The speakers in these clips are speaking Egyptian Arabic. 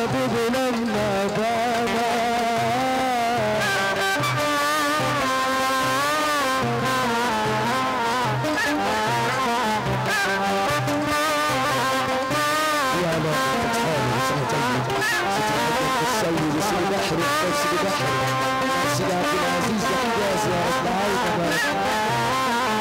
حبيب لما بابا يا لا تتحالي سنة السيد سيد بحر سيد بحر سيد عبد العزيز الحجاز يا رب العالمين تبارك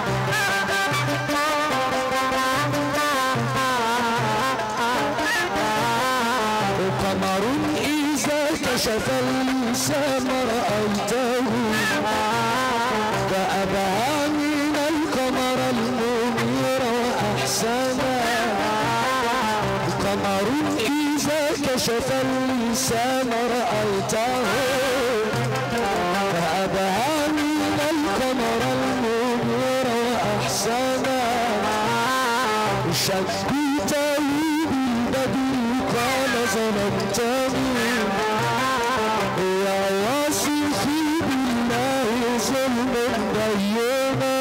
وقمر إذا كشف اللسان رأيته فأبعى من القمر المنير وأحسنا قمر إذا كشف اللسان رأيته فأبعى من القمر المنير وأحسنا شبيته بالبدر قال ظلمتني يا واصفي بالله ظلم بينا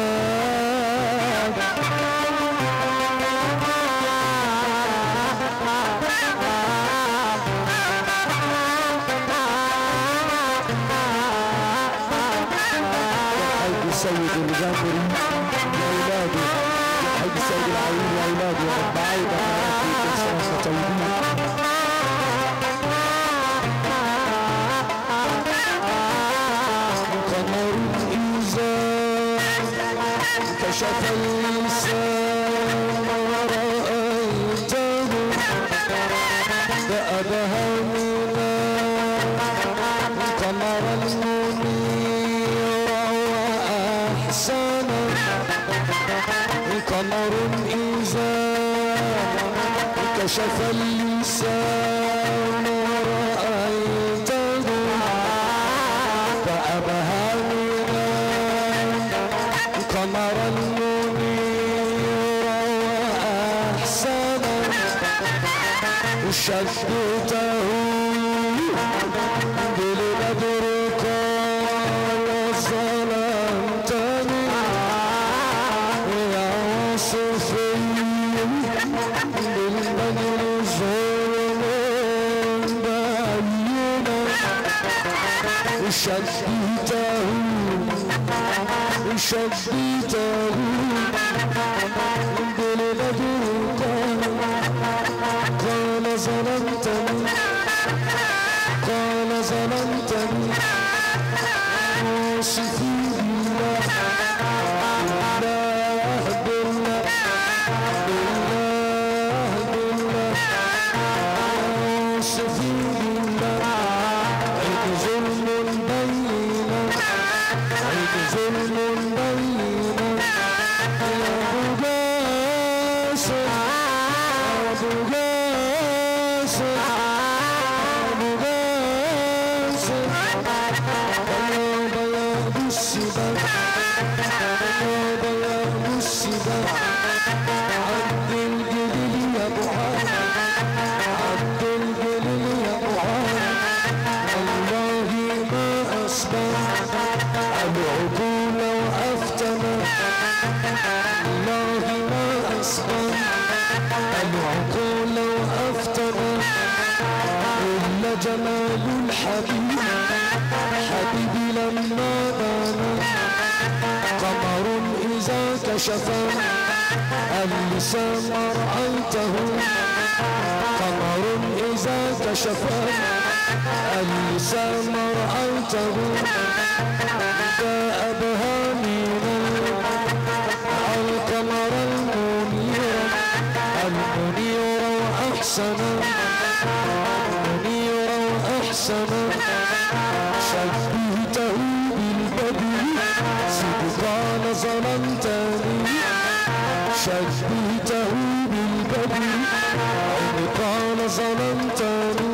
حي سيد الغامري يا ولادي يا حي سيد العيون يا ولادي يا رب عايد على كل طيبين قمر إذا كشف اللسان ورأيته فأبهى من قمر المنير وأحسن قمر إذا كشف اللسان ورأيته فأبهى من قمر المنير وأحسن شدته بالبدر قال ظلمتني يا صفي بالبدر ظلم بينا شدته شدته بالبدر قال قال ظلمتني قال ظلمتني وصفي بالله بالله بالله بالله بالله وصفي بالله عيد ظلم بينا عيد ظلم بينا يا ابو جاسر يا ابو جاسر ابو جاسر بياض بياض السباق بياض بياض السباق عبد الجليل يا ابو عامر عبد الجليل يا ابو عامر والله ما اصبح العقول وافتنا والله ما اصبح العقول وافتنا إلا جمال الحبيب حبيبي لما بان قمر إذا كشف اللسان رأيته قمر إذا كشف اللسان رأيته جاء بهامنا القمر المنير المنير أحسن منير أحسن شبهته بالبدر صدق قال ظلمتني شبهته بالبدر عن قال ظلمتني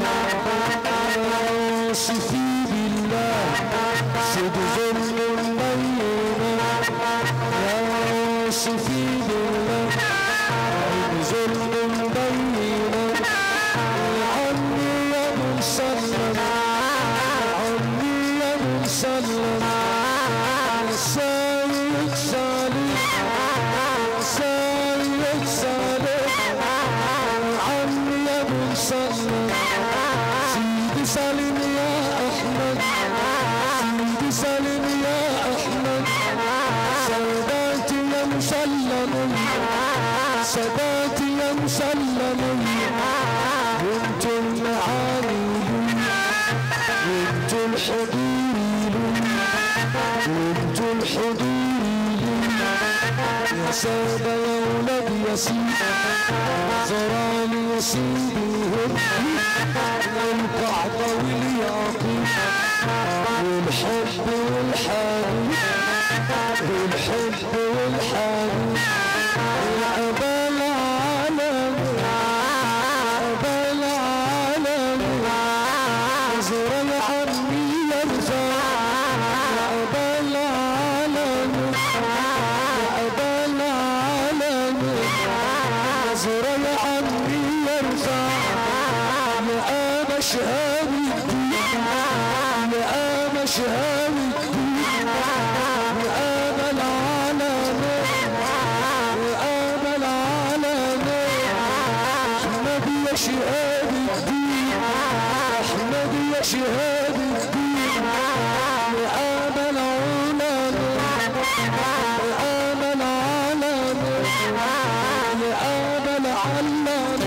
وصفي بالله صد ظلم بينا يا وصفي بالله عن ظلم بينا عني يا مسلم عني يا مسلم سيد سالم سيد سالم عني يا مسلم سالم يا احمد سيدي سالم يا احمد ساداتي يا مسلم ساداتي يا مسلم وانتم المعالي وانتم الحضور وانتم الحضور يا سادة يا ولد يا سيدي زراني يا سيدي هدي والقعدة والياقوت والحب والحنين والحب والحنين يا أبا العالم أبا العالم زر العمي يرفع يا أبا العالم يا أبا العالم زر العمي يرفع يا أبا شهاوي الدين يا أبا شهاوي الدين يا أبا العالم يا أبا العالم أحمد يا شهاب الدين أحمد يا شهاب الدين يا أبا العالم يا أبا العالم يا أبا العالم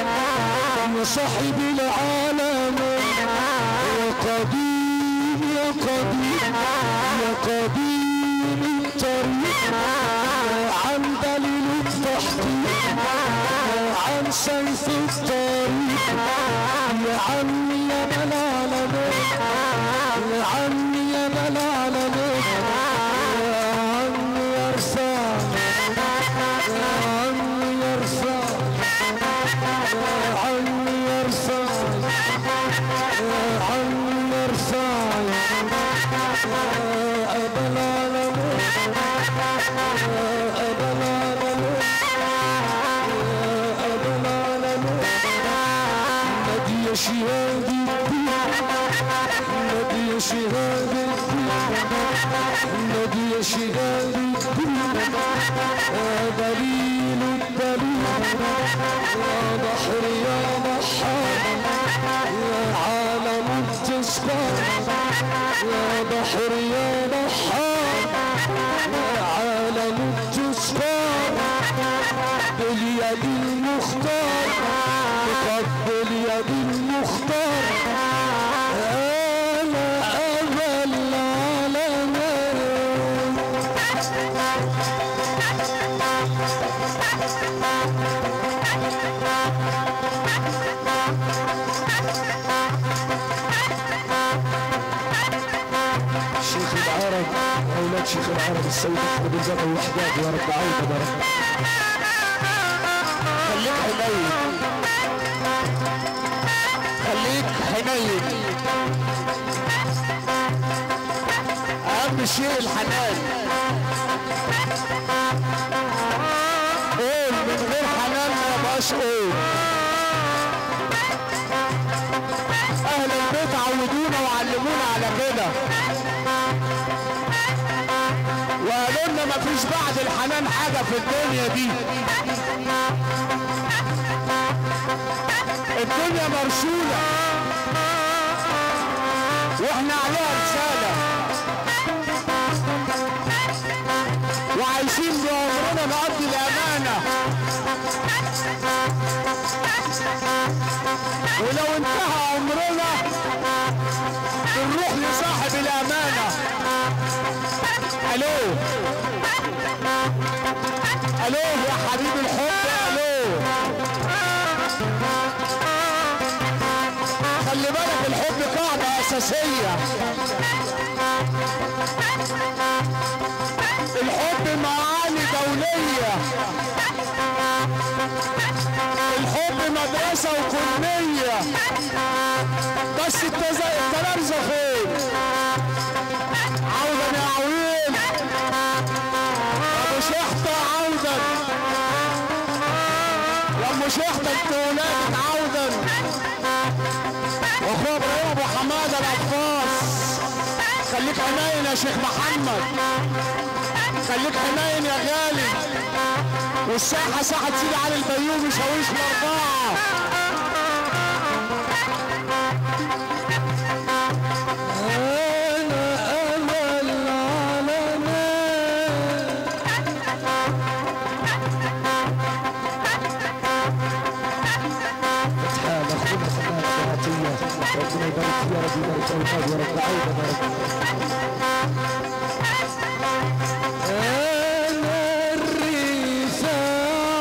يا صاحب العالم يا قديم يا قديم يا قديم الطريق يا عن دليل التحقيق يا عن سيف الطريق يا عمي يا ملالم يا عمي يا ملالم يا عمي يرفع يا عمي يرفع يا عمي يرفع يا عمي يرفع يا أبا العالمين يا أبا العالمين يا أبا العالمين نادي يا شهاد الدين نادي يا شهاد الدين نادي يا شهاد الدين يا دليل الدليل يا بحر يا بحار يا عالم التسبح يا بحر يا بحار يا عالم التسبح باليد المختار تقبل يد المختار انا ابا العالمين شيخ العرب اولاد شيخ العرب السيد احمد الزكي وحداد يا رب عوده يا رب خليك حنين خليك حنين اهم شيء الحنان قول من غير حنان ما يبقاش قول اهل البيت عودونا وعلمونا على كده وقالوا لنا مفيش بعد الحنان حاجه في الدنيا دي الدنيا مرسولة واحنا عليها رسالة وعايشين بعمرنا نقضي الأمانة ولو انتهى عمرنا بنروح لصاحب الأمانة ألو ألو يا حبيب الحب ألو خلي بالك الحب قاعدة أساسية الحب معاني دولية الحب مدرسة وكلية بس التز- التلامذة فين؟ عودا يا عويل أبو شحتة عودا يا أم شحتة أنت ولادك عودا واخويا ابراهيم ابو حماده العباس خليك حنين يا شيخ محمد خليك حنين يا غالي والساحه ساحه سيدي علي البيومي شاويش الاربعه عطيه ربنا يبارك فيها رب يبارك في اولاد يا رب عيد يا رب انا الرفاعي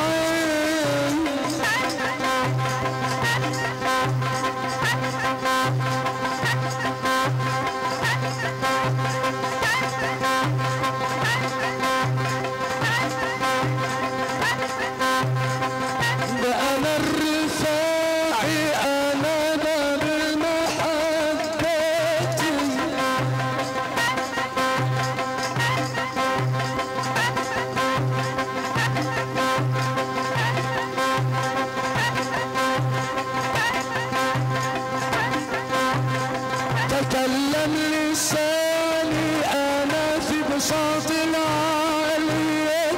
أنا الرفاعي أنا باب المحبة تكلم لساني أنا في بساط العالية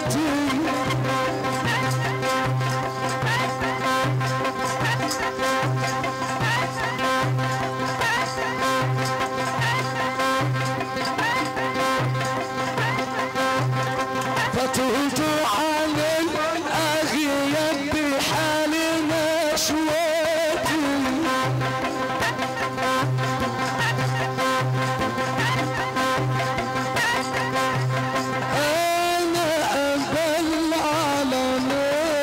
فتهت عن الأغياب بحال نشوتي أنا أبا العالمين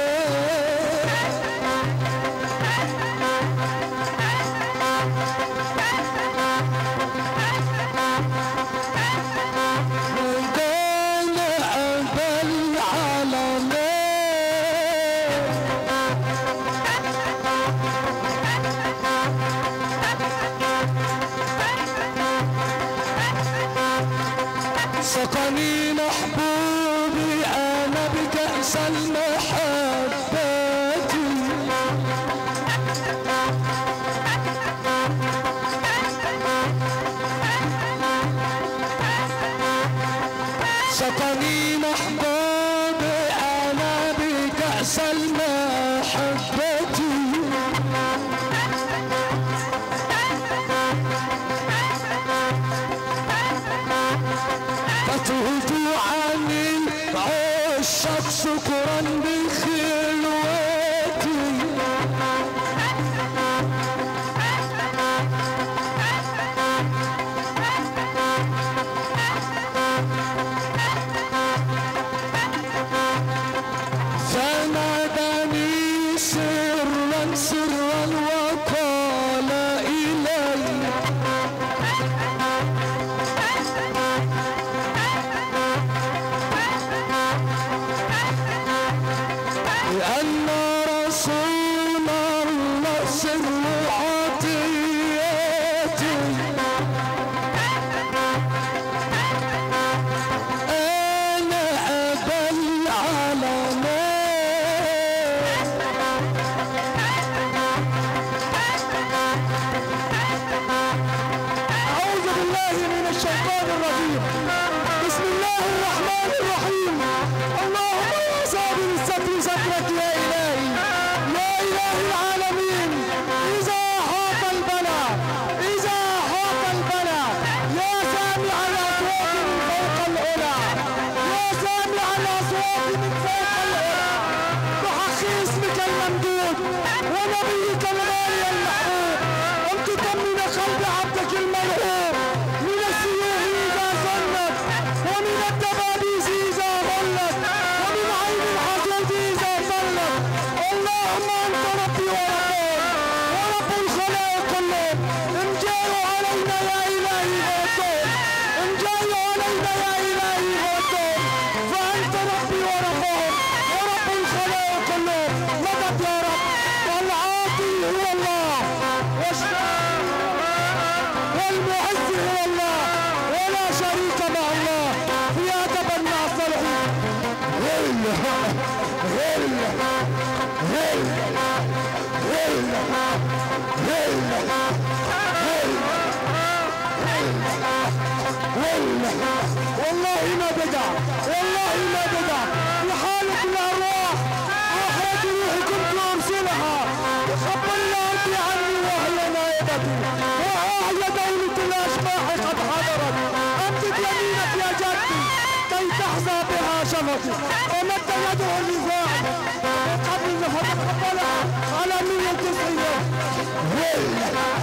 أنا أبا العالمين سقني محبوبي أنا بكأس المحبة سقني محبوبي أنا بكأس المحبة فتهت عن العشق سكرا بخلوتي فناداني سرا سرا وقال إلي لأن رسول الله سر عطيتي أنا أبا العالمين أعوذ بالله من الشيطان الرجيم بسم الله الرحمن الرحيم اللهم يا صابر الستر سترك يا إلهي يا إله العالمين إذا حاط البلاء إذا حاط البلاء يا سامع الأصوات من فوق العلا يا سامع الأصوات من فوق العلا بحق اسمك الممدود ونبيك الغالي المحبوب أن تطمن قلب عبدك المرعوب من السيوف إذا صلت ومن الدبابيس إذا ظلت ومن عين الحسود إذا صلت اللهم أنت ربي وربك ورب الخلائق كلهم إن جاءوا علينا يا إلهي غوثون إن جاءوا علينا يا إلهي غوثون فأنت ربي وربهم ورب الخلائق كلهم مدد يا رب والعاطي هو الله والشافي والمعز هو الله ولا شريك مع الله في أدب مع الصالحين هل هل هل هل والله ما بدع والله ما بدع في حالة الأرواح أخرج روحكم ترسلها تقبل الأرض عني وهي نائبتي وأهي دولة الأشباح قد حضرت أمدد يمينك يا جدي كي تحظى بها شفتي ومد يده لفاعل قبل فتقبلها على مية الحياة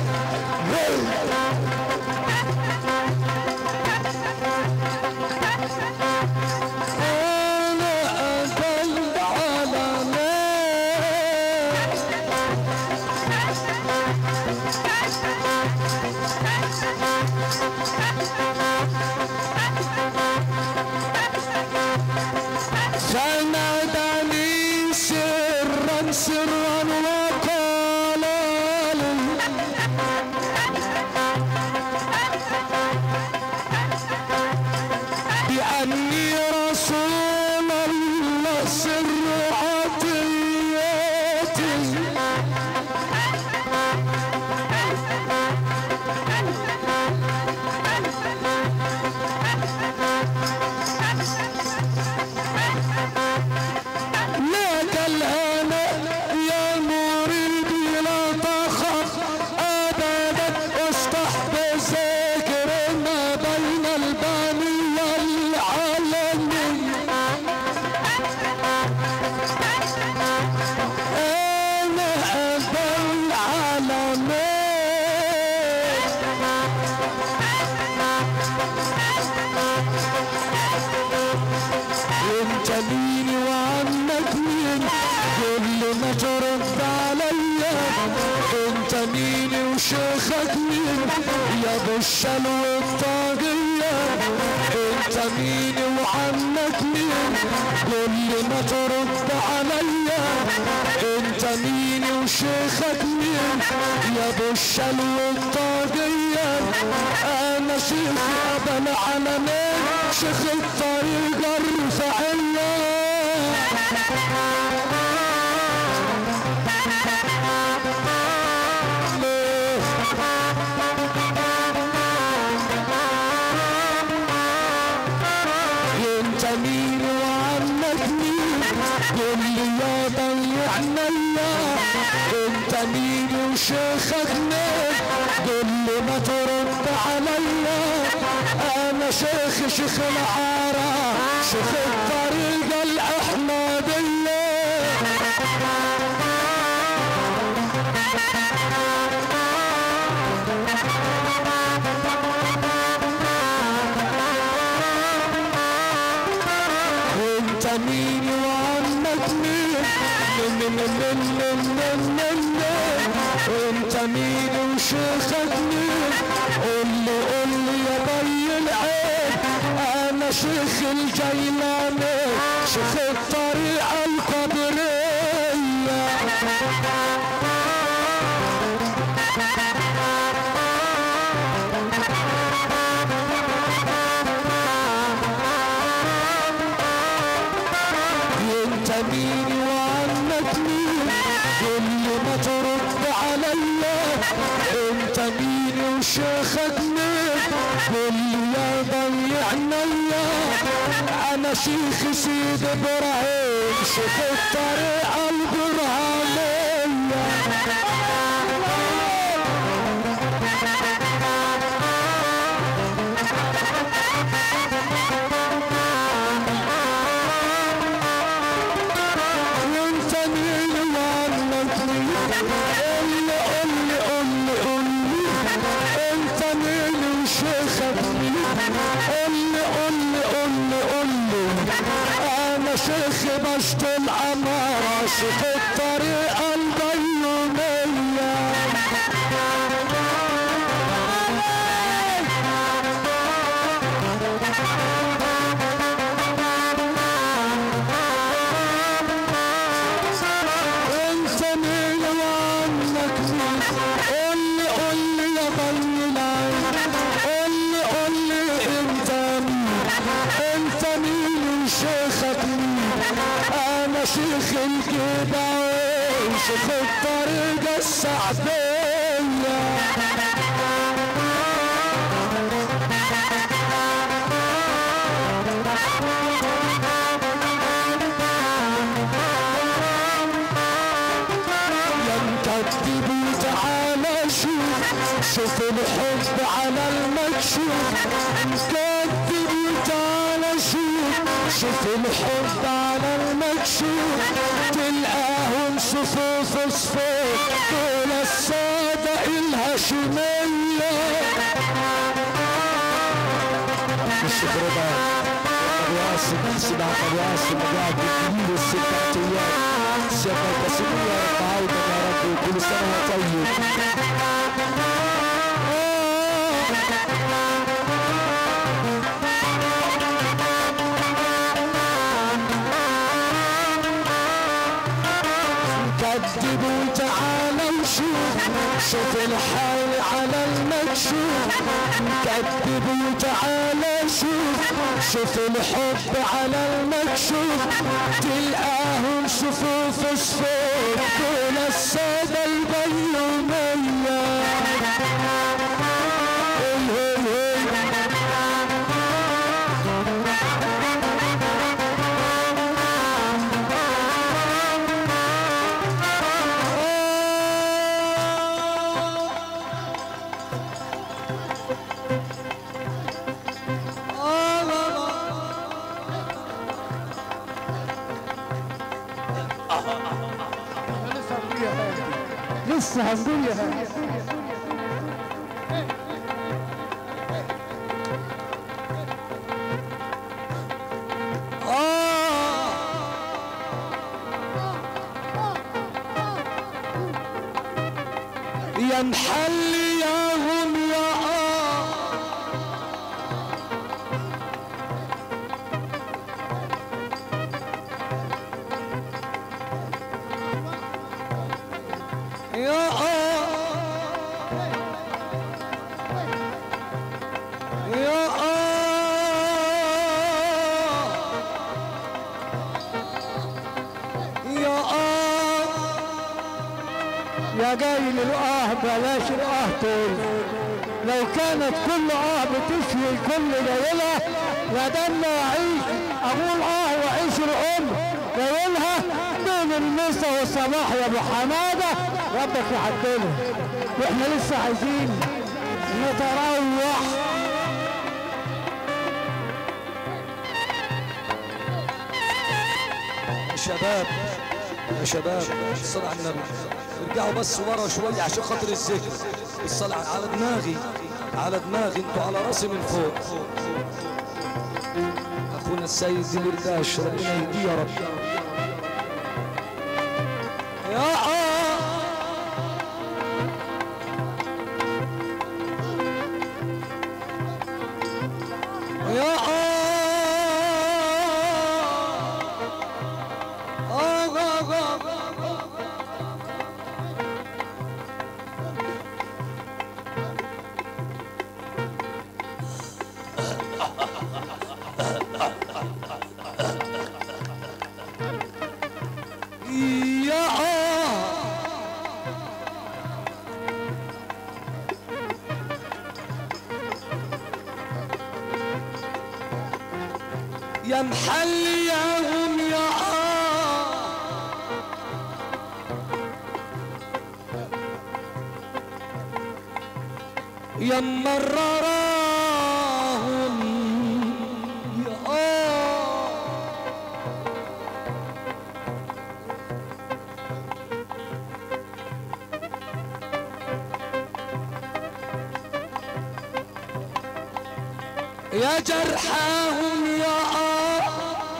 مين وشيخك مين يا ابو الشلو الطاقية انت مين وعنك مين قول لي ما ترد عليا انت مين وشيخك مين يا ابو الشلو الطاقية انا شيخ ابا العالمين شيخ الطريقة الرفاعية انت مين وعنك مين قول لي يا ضيعنا الله انت مين وشيخك مين قول لي ما ترد عليا انا شيخ شيخ العارة شيخ الطريقة الاحمدية وانت مين وعنك مين من من من من من من من وانت مين وشيخك مين قول لي قول لي يا بي العين انا شيخ الجيلاني شيخ الطريقة القدرية انت مين وعنك مين قول لي ما ترد عليا انت مين وشيخك مين قول لي يا ضيعنا انا شيخ سيد ابراهيم شيخ الطريقه البرهانيه وانت مين وعنك مين قول لي قول لي قول لي قول لي انت مين وشيخك مين قول لي قول لي قول لي قول لي انا شيخ بشت العمارة شيخ الطريقة البيومية انت مين وعنك مين قول لي قول لي يا بني العين قول لي قول لي انت مين انت مين وشيخك مين انا شيخ الجبال شيخ الطريقة السعدية يا مكذب وتعالى شوف شوف الحب على المكشوف مكذب وتعالى شوف شوف الحب على المكشوف تلقاهم صفوف صفوف دول السادة الهاشمية الشيخ رضا ابو ياسر سيدنا ابو ياسر قاعد بالجميل الستات ايام الشيخ القصيم يا رب عايدك يا رب وكل سنه وانت طيب كذب وتعالى وشوف شوف الحال على المكشوف كذب وتعالى شوف شوف الحب على المكشوف تلقاهم صفوف صفوف دول السادة البيومية هي هي هي لسه هنقول يا هاني يا يا محلي يا هم يا آه يا آه يا آه يا آه يا جاي للآه بلاش الآه طول لو كانت كل آه بتشوي كل ليلة لدنا يعيش أقول آه وعيش العمر ليلها بين المسا والصباح يا أبو حمادة ربك يعدله وإحنا لسه عايزين نتروح يا شباب يا شباب الصلاة على النبي ارجعوا بس ورا شوية عشان خاطر الذكر الصلاة على دماغي على دماغي انتوا على راسي من فوق اخونا السيد ديمرداش ربنا يهديه يا رب يا آه يا آه آه آه آه يا آه يا محلي يا هم يا آه يا مرراهم يا آه يا جرحاهم يا آه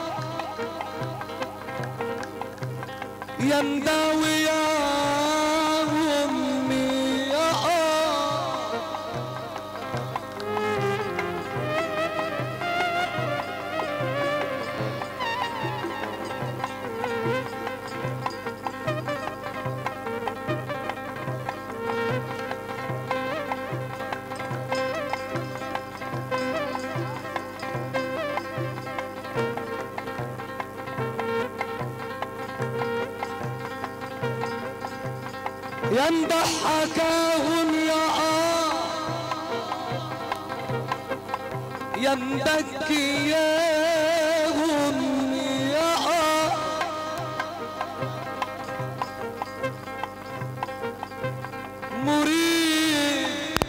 يا مداوي يا أمي يا آه يا مضحكاهم يا آه يا مبكياهم يا آه مريد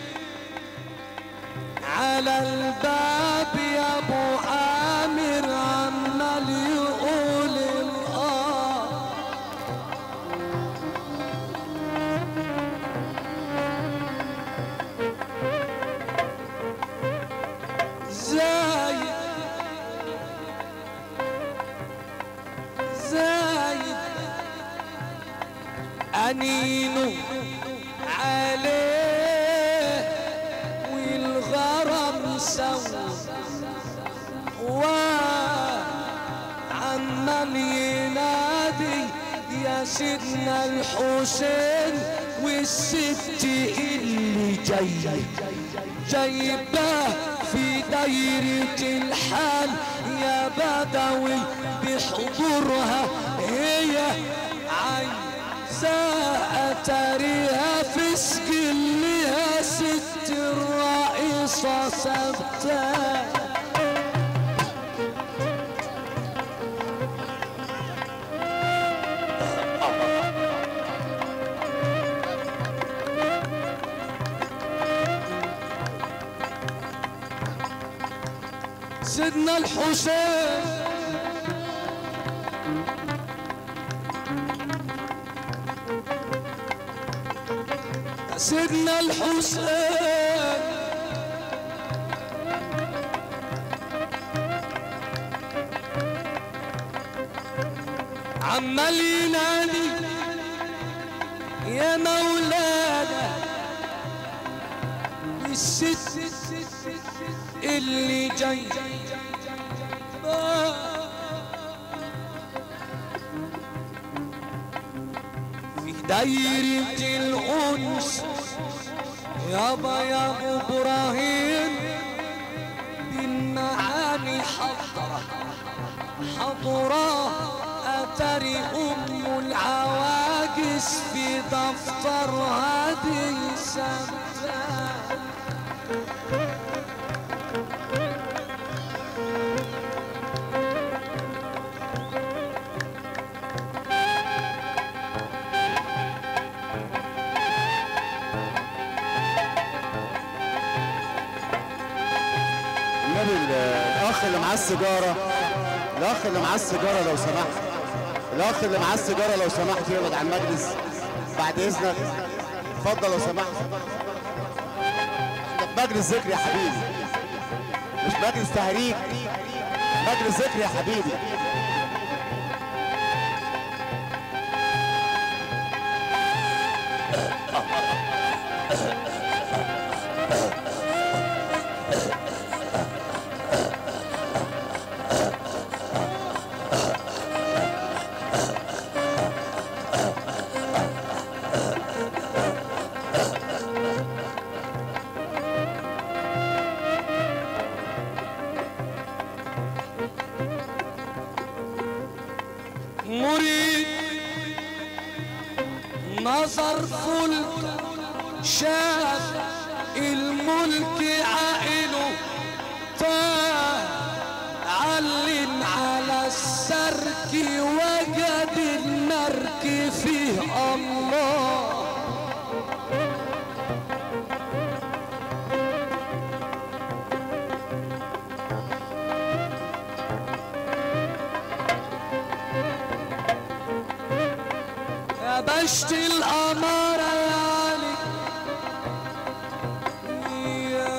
على الباب يا ابو عامر عمال يقول الآه زايد زايد أنينه عليه والغرام سوى وعمال ينادي يا سيدنا الحسين والست اللي جاي جايباه في دايرة الحال يا بدوي بحضورها هي عايزة أتاريها في سجلها ست الرئيسة ثابتة سيدنا الحسين سيدنا الحسين عمال ينادي يا مولانا الست اللي جاي في دايرة الأنس يابا يا أبو إبراهيم بالمعاني حضرة حضرة أتري أم العواجز في دفتر هذه سنتان النبي ال- الاخ اللي معاه السيجاره الاخ اللي معاه السيجاره لو سمحت الاخ اللي معاه السيجاره لو سمحت يبعد عن المجلس بعد اذنك اتفضل لو سمحت احنا في مجلس ذكر يا حبيبي مش مجلس تهريج مجلس ذكر يا حبيبي مريد نظر فلك شاف الملك عائله تاه علم على السرك وجد المرك فيه الله يا بشت الأمارة يا علي يا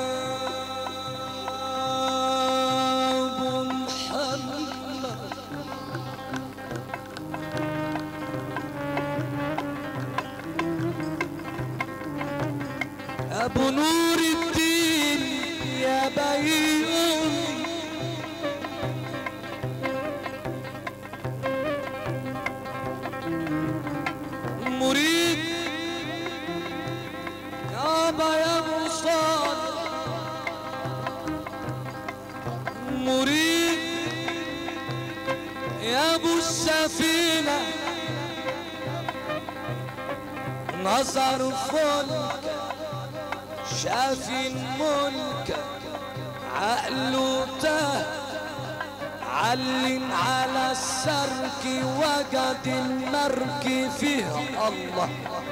أبو محمد أبو نور الدين يا بيوم مريد يابا يا مصاد مريد يا ابو السفينة نظر فلك شاف الملك عقله تاه علم على السرك وجد المرك فيه الله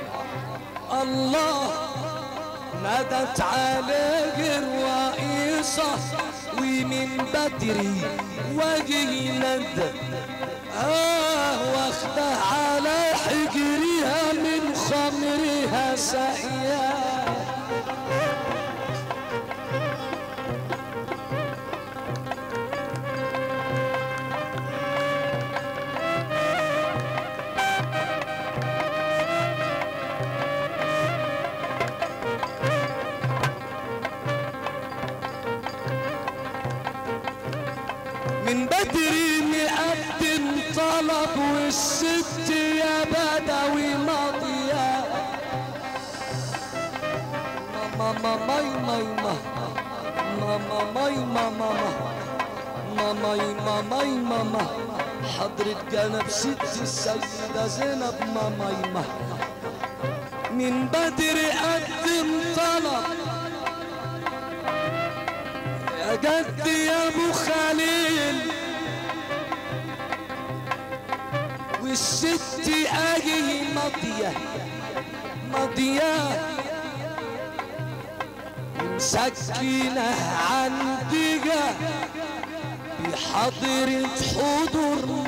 الله نادت عليه الرئيسة ومن بدري وجه ند آه واخده على حجرها من خمرها سقياه من بدري مقدم طلب والست يا بدوي ماضية ماما ماي ماي ماما ماي ماما ماما ماي ماما حضرة جنب ست السيدة زينب ماما ماما من بدري قدم طلب يا جدي يا ابو خليل والست اجي ماضيه ماضيه مسكينه عندجة بحضرة حضور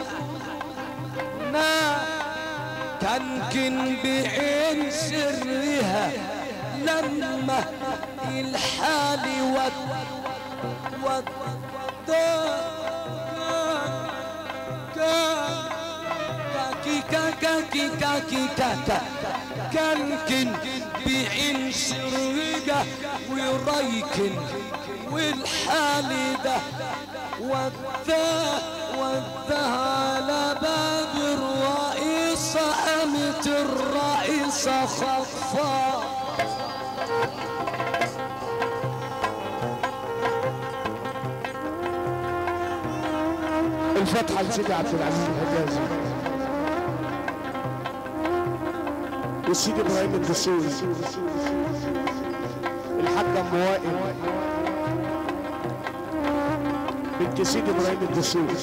معنا كان كن بعين سرها لما الحال ود ود كاكي كاكي كاكي كاكا كان كن بعين سرقة ويريكن والحال ده وداه وداه على باب الرئيسة قامت الرئيسة خطفاه الفتحة لسيدي عبد العزيز الحجازي وسيدي ابراهيم الدسوقي الحاجة ام وائل بنت سيدي ابراهيم الدسوقي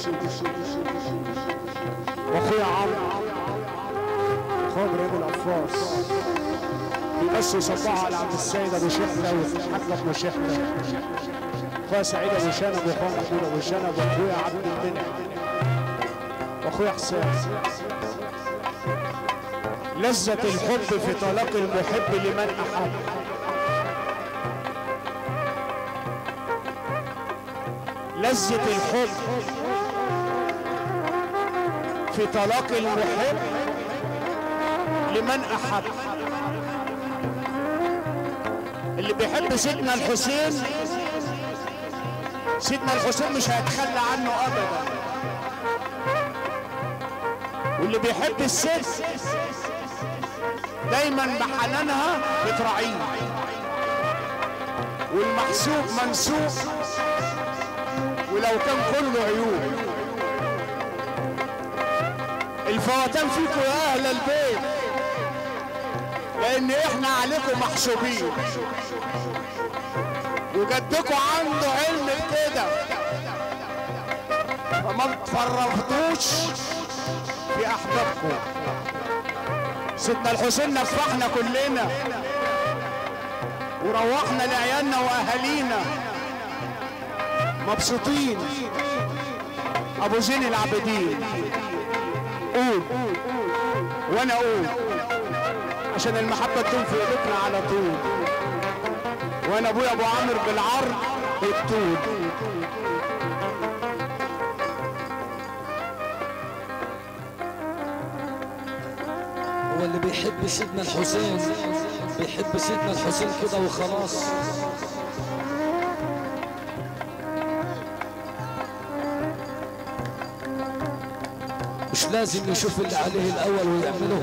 واخويا عمرو اخويا ابراهيم القفاص بيمسوا صباحه على عبد السيد ابو شحنه والحاج ابو شحنه اخويا سعيد ابو شنب واخويا محمود ابو شنب واخويا عبد المنعم واخويا حسام لذة الحب في طلاق المحب لمن احب لذة الحب في طلاق المحب لمن احب اللي بيحب سيدنا الحسين سيدنا الحسين مش هيتخلى عنه ابدا واللي بيحب الست دايما بحنانها بتراعيه والمحسوب منسوب ولو كان كله عيوب الفواتان فيكم يا اهل البيت لان احنا عليكم محسوبين وجدكم عنده علم كده فما تفرطوش في احبابكم سيدنا الحسين نفحنا كلنا وروحنا لعيالنا واهالينا مبسوطين ابو زين العابدين قول وانا اقول عشان المحبه تكون في قلوبنا على طول وانا ابويا ابو عامر بالعرض بالطول هو اللي بيحب سيدنا الحسين بيحب سيدنا الحسين كده وخلاص مش لازم يشوف اللي عليه الاول ويعمله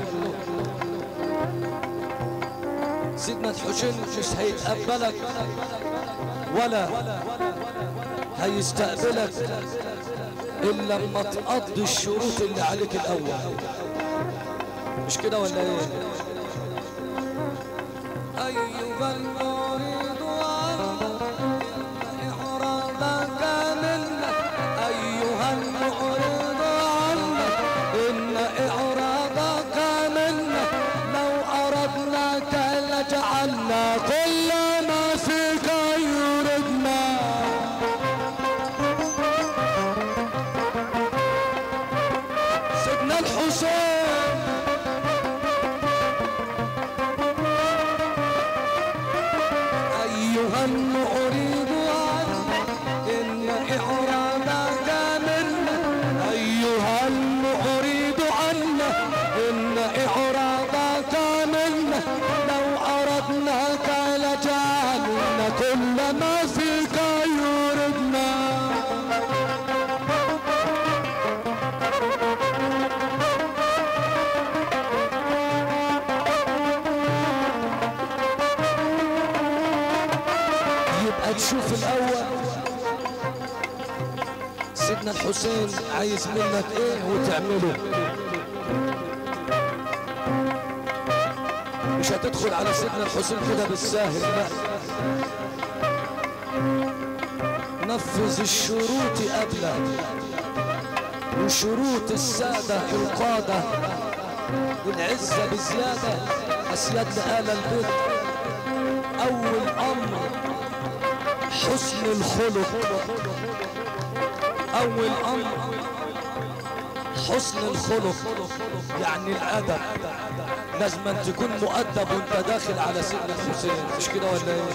سيدنا الحسين مش هيتقبلك ولا هيستقبلك الا لما تقضي الشروط اللي عليك الاول مش كده ولا ايه ايها المريض اعراضك منا ايها المعرض عنك ان اعراضك منا لو اردناك لجعلنا كل ما فيك يردنا سيدنا الحسين أيها المعرض عنك إن إعراضك منا أيها المعرض عنك إن إعراضك منا لو أردناك لجعلنا كل ما فيك يردنا يبقى تشوف الاول سيدنا الحسين عايز منك ايه وتعمله مش هتدخل على سيدنا الحسين كده بالساهل لا نفذ الشروط قبله وشروط السادة القادة والعزة بزيادة أسياد لآل البيت أول أمر حسن الخلق أول أمر حسن الخلق يعني الأدب لازم أن تكون مؤدب وانت داخل على سيدنا الحسين مش كده ولا ايه؟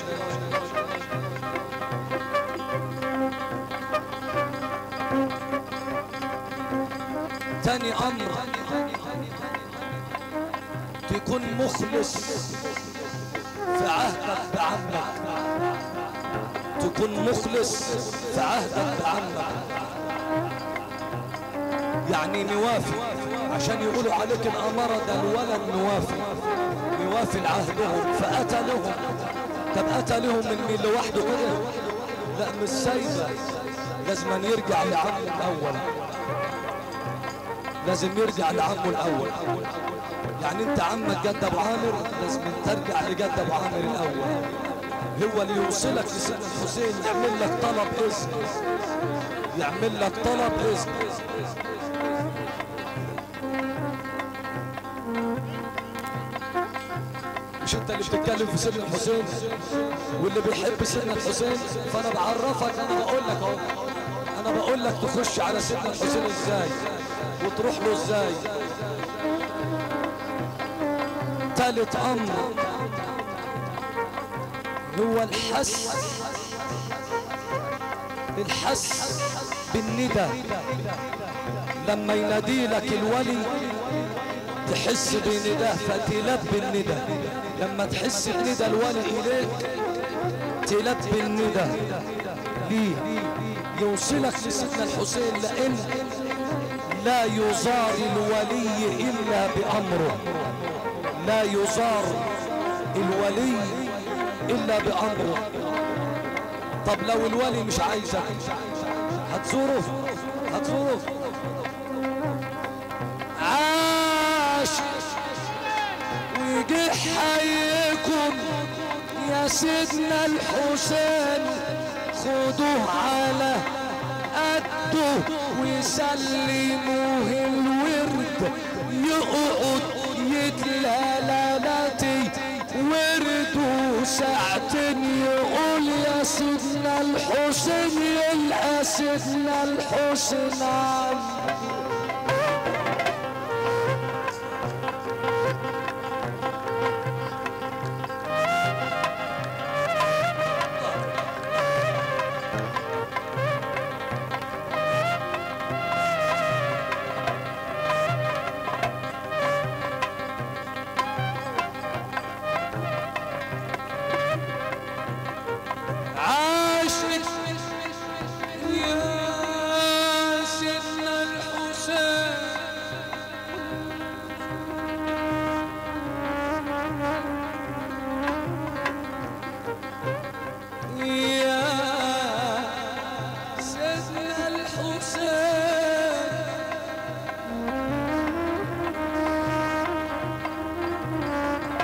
تاني أمر تكون مخلص في عهدك بعمك تكون مخلص في عهدك بعمك يعني نوافي عشان يقولوا عليك الأمارة ده الولد نوافي نوافي لعهدهم فقتلهم طب قتلهم من مين لوحده كده لا مش سايبة لازم يرجع لعمه الأول لازم يرجع لعمه الأول يعني انت عمك جد ابو عامر لازم ترجع لجد ابو عامر الاول هو اللي يوصلك لسيدنا الحسين يعمل لك طلب اذن يعمل لك طلب اذن مش انت اللي بتتكلم في سيدنا الحسين واللي بيحب سيدنا الحسين فانا بعرفك انا بقول لك اهو انا بقول لك تخش على سيدنا الحسين ازاي وتروح له ازاي ثالث امر هو الحس الحس بالندى لما ينادي لك الولي تحس بنداه فتلبي الندى لما تحس بندى الولي اليك تلبي الندى ليه يوصلك لسيدنا الحسين لان لا يزار الولي الا بامره لا يزار الولي الا بامره طب لو الولي مش عايزك هتزوره هتزوره عاش ويجي حيكم يا سيدنا الحسين خدوه على قده ويسلموه الورد يقعد يتلالاتي ورده ساعتين يقول يا سيدنا الحسين يلقى سيدنا الحسين عم عاش يا سيدنا الحسين يا سيدنا الحسين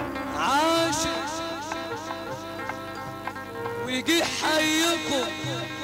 عاش ويجي حيكم